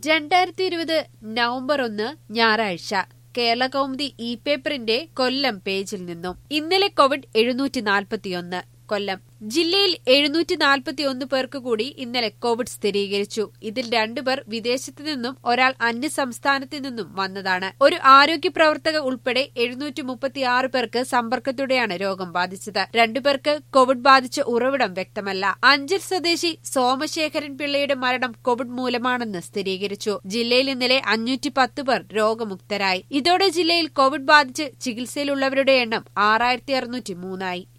രണ്ടായിരത്തി ഇരുപത് നവംബർ ഒന്ന് ഞായറാഴ്ച കേരള കൗമുദി ഇ പേപ്പറിന്റെ കൊല്ലം പേജിൽ നിന്നും ഇന്നലെ കോവിഡ് എഴുന്നൂറ്റി നാൽപ്പത്തിയൊന്ന് കൊല്ലം ജില്ലയിൽ എഴുന്നൂറ്റി നാൽപ്പത്തിയൊന്ന് പേർക്ക് കൂടി ഇന്നലെ കോവിഡ് സ്ഥിരീകരിച്ചു ഇതിൽ രണ്ടുപേർ വിദേശത്തു നിന്നും ഒരാൾ അന്യ സംസ്ഥാനത്തു നിന്നും വന്നതാണ് ഒരു ആരോഗ്യ പ്രവർത്തക ഉൾപ്പെടെ എഴുന്നൂറ്റി മുപ്പത്തിയാറ് പേർക്ക് സമ്പർക്കത്തോടെയാണ് രോഗം ബാധിച്ചത് രണ്ടുപേർക്ക് കോവിഡ് ബാധിച്ച ഉറവിടം വ്യക്തമല്ല അഞ്ചൽ സ്വദേശി സോമശേഖരൻ പിള്ളയുടെ മരണം കോവിഡ് മൂലമാണെന്ന് സ്ഥിരീകരിച്ചു ജില്ലയിൽ ഇന്നലെ അഞ്ഞൂറ്റി പത്ത് പേർ രോഗമുക്തരായി ഇതോടെ ജില്ലയിൽ കോവിഡ് ബാധിച്ച് ചികിത്സയിലുള്ളവരുടെ എണ്ണം ആറായിരത്തി അറുന്നൂറ്റി മൂന്നായി